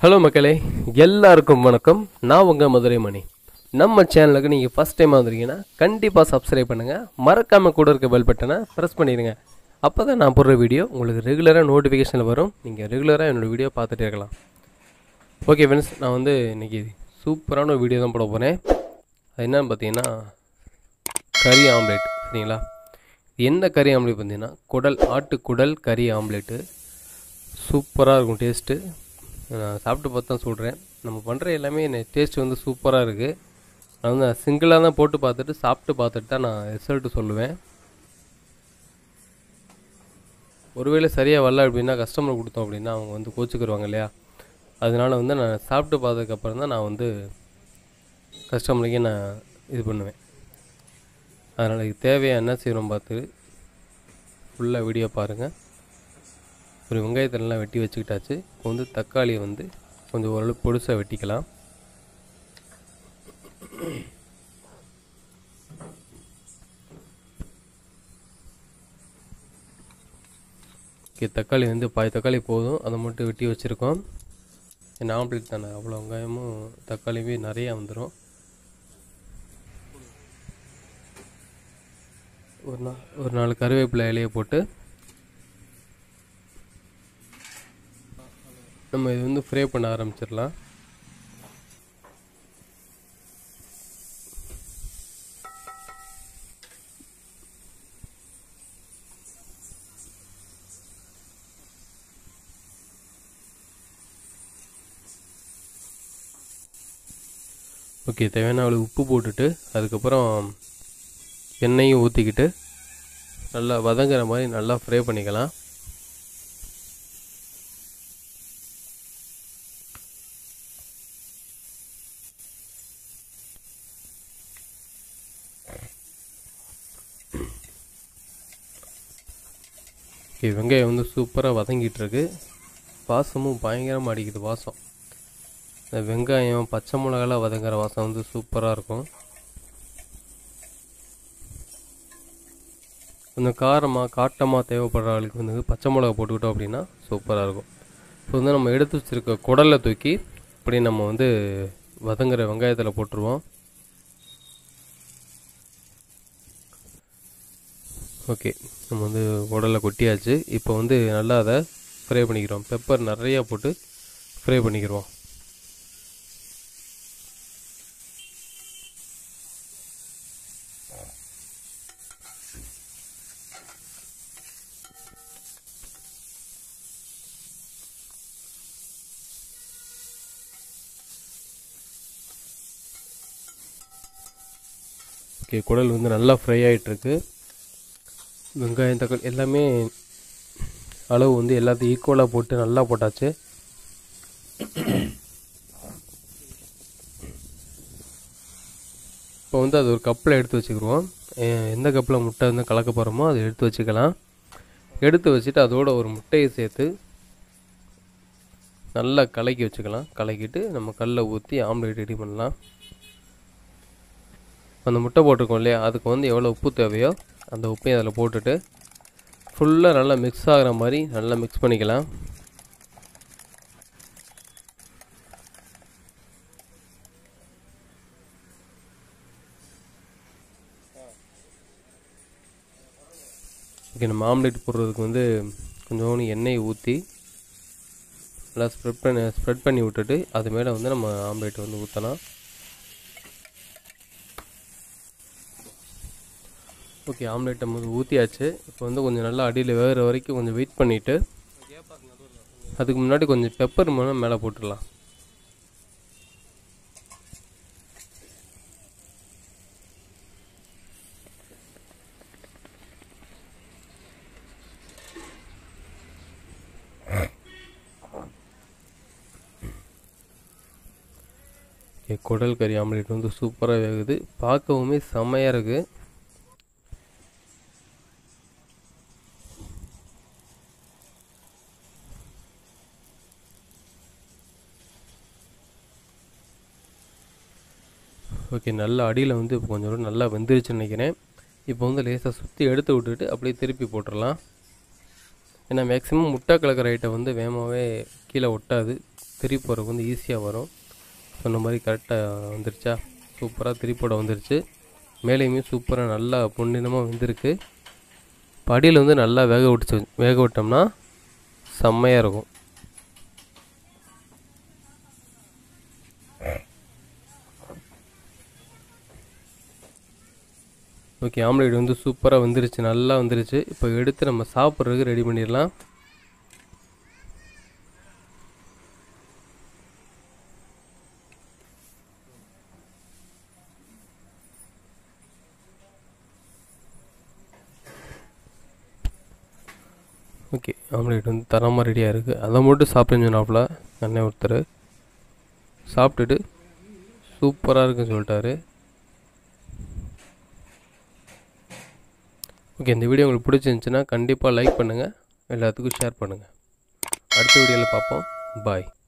hello மக்களே எல்லாருக்கும் வணக்கம் நான் உங்கள் மதுரை மணி நம்ம சேனலுக்கு நீங்கள் ஃபஸ்ட் டைம் வந்திருக்கீங்கன்னா கண்டிப்பாக சப்ஸ்கிரைப் பண்ணுங்கள் மறக்காமல் கூட இருக்க பெல் பட்டனை ப்ரெஸ் பண்ணிடுங்க அப்போ தான் நான் போடுற வீடியோ உங்களுக்கு ரெகுலராக நோட்டிஃபிகேஷனில் வரும் நீங்கள் ரெகுலராக என்னோடய வீடியோ பார்த்துட்டே இருக்கலாம் ஓகே ஃப்ரெண்ட்ஸ் நான் வந்து இன்றைக்கி சூப்பரான ஒரு வீடியோ தான் போட போகிறேன் அது என்னன்னு பார்த்தீங்கன்னா கறி ஆம்லேட் சரிங்களா இது என்ன கறி ஆம்லேட் பார்த்தீங்கன்னா குடல் ஆட்டு குடல் கறி ஆம்லேட்டு சூப்பராக இருக்கும் டேஸ்ட்டு நான் சாப்பிட்டு பார்த்து தான் சொல்கிறேன் நம்ம பண்ணுற எல்லாமே டேஸ்ட் வந்து சூப்பராக இருக்குது நான் வந்து சிங்கிளாக தான் போட்டு பார்த்துட்டு சாப்பிட்டு பார்த்துட்டு தான் நான் ரிசல்ட்டு சொல்லுவேன் ஒருவேளை சரியாக வரல அப்படின்னா கஸ்டமர் கொடுத்தோம் அப்படின்னா அவங்க வந்து கோச்சிக்கிடுவாங்க இல்லையா அதனால வந்து நான் சாப்பிட்டு பார்த்ததுக்கப்புறம் தான் நான் வந்து கஸ்டமருக்கே நான் இது பண்ணுவேன் அதனால் இது தேவையாக என்ன செய்யணும் பார்த்து ஃபுல்லாக வீடியோ பாருங்கள் ஒரு வெங்காயத்தெல்லாம் வெட்டி வச்சுக்கிட்டாச்சு இப்போ வந்து தக்காளியை வந்து கொஞ்சம் ஓரளவு பொடுசாக வெட்டிக்கலாம் ஓகே தக்காளி வந்து பாதி தக்காளி போதும் அதை மட்டும் வெட்டி வச்சுருக்கோம் என்ன ஆம்லேட் தானே அவ்வளோ வெங்காயமும் தக்காளியுமே நிறையா வந்துடும் ஒரு நா ஒரு நாலு கருவேப்பிலை இலையை போட்டு நம்ம இது வந்து ஃப்ரை பண்ண ஆரம்பிச்சிடலாம் ஓகே தேவையான அளவு உப்பு போட்டுட்டு அதுக்கப்புறம் எண்ணெயும் ஊற்றிக்கிட்டு நல்லா வதங்குற மாதிரி நல்லா ஃப்ரை பண்ணிக்கலாம் ஓகே வெங்காயம் வந்து சூப்பராக வதங்கிட்டு இருக்கு வாசமும் பயங்கரமாக அடிக்குது வாசம் இந்த வெங்காயம் பச்சை மிளகாலாம் வதங்குற வாசம் வந்து சூப்பராக இருக்கும் கொஞ்சம் காரமாக காட்டமாக தேவைப்படுற ஆளுக்கு வந்து பச்சை மிளகா போட்டுக்கிட்டோம் அப்படின்னா சூப்பராக இருக்கும் இப்போ வந்து நம்ம எடுத்து வச்சுருக்க குடலை தூக்கி இப்படி நம்ம வந்து வதங்குற வெங்காயத்தில் போட்டுருவோம் ஓகே நம்ம வந்து உடலை கொட்டியாச்சு இப்போ வந்து நல்லா அதை ஃப்ரை பண்ணிக்கிறோம் பெப்பர் நிறையா போட்டு ஃப்ரை பண்ணிக்கிறோம் ஓகே குடல் வந்து நல்லா ஃப்ரை ஆகிட்டுருக்கு வெங்காயம் தக்காளி எல்லாமே அளவு வந்து எல்லாத்தையும் ஈக்குவலாக போட்டு நல்லா போட்டாச்சு இப்போ வந்து அது ஒரு கப்பில் எடுத்து வச்சுக்கிடுவோம் எந்த கப்பில் முட்டை வந்து கலக்க போகிறோமோ அதை எடுத்து வச்சுக்கலாம் எடுத்து வச்சுட்டு அதோட ஒரு முட்டையை சேர்த்து நல்லா கலக்கி வச்சுக்கலாம் கலக்கிட்டு நம்ம கல்லை ஊற்றி ஆம்லேட் ரெடி பண்ணலாம் அந்த முட்டை போட்டிருக்கோம் இல்லையா அதுக்கு வந்து எவ்வளோ உப்பு தேவையோ அந்த உப்பையும் அதில் போட்டுட்டு ஃபுல்லாக நல்லா மிக்ஸ் ஆகிற மாதிரி நல்லா மிக்ஸ் பண்ணிக்கலாம் ஓகே நம்ம ஆம்லேட் போடுறதுக்கு வந்து கொஞ்சோண்டு எண்ணெயை ஊற்றி நல்லா ஸ்ப்ரெட் பண்ணி ஸ்ப்ரெட் பண்ணி விட்டுட்டு அது மேலே வந்து நம்ம ஆம்லேட் வந்து ஊற்றலாம் ஓகே ஆம்லேட் நம்ம வந்து ஊற்றியாச்சு இப்போ வந்து கொஞ்சம் நல்லா அடியில் வேகிற வரைக்கும் கொஞ்சம் வெயிட் பண்ணிவிட்டு அதுக்கு முன்னாடி கொஞ்சம் பெப்பர் மூலம் மேலே போட்டுடலாம் குடல் கறி ஆம்லேட் வந்து சூப்பராக வேகுது பார்க்கவுமே செம்மையாக இருக்குது ஓகே நல்லா அடியில் வந்து இப்போ கொஞ்சம் நல்லா வெந்துருச்சுன்னு நினைக்கிறேன் இப்போ வந்து லேசாக சுற்றி எடுத்து விட்டுட்டு அப்படியே திருப்பி போட்டுடலாம் ஏன்னா மேக்ஸிமம் முட்டை கலக்கிற ஐட்டம் வந்து வேகமாகவே கீழே ஒட்டாது திருப்பி போகிறதுக்கு வந்து ஈஸியாக வரும் சொன்ன மாதிரி கரெக்டாக வந்துருச்சா சூப்பராக திருப்போட வந்துருச்சு மேலேயுமே சூப்பராக நல்லா பொன்னிறமாக வெந்திருக்கு படியில் வந்து நல்லா வேக விட்டு வேக விட்டோம்னா செம்மையாக இருக்கும் ஓகே ஆம்லேட் வந்து சூப்பராக வந்துருச்சு நல்லா வந்துருச்சு இப்போ எடுத்து நம்ம சாப்பிட்றதுக்கு ரெடி பண்ணிடலாம் ஓகே ஆம்லேட் வந்து தரமாக ரெடியாக இருக்குது அதை மட்டும் சாப்பிட்டுன்னு சொன்னாப்புல அண்ணன் ஒருத்தர் சாப்பிட்டுட்டு சூப்பராக இருக்குன்னு சொல்லிட்டாரு ஓகே இந்த வீடியோ உங்களுக்கு பிடிச்சிருந்துச்சுன்னா கண்டிப்பாக லைக் பண்ணுங்கள் எல்லாத்துக்கும் ஷேர் பண்ணுங்கள் அடுத்த வீடியோவில் பார்ப்போம் பாய்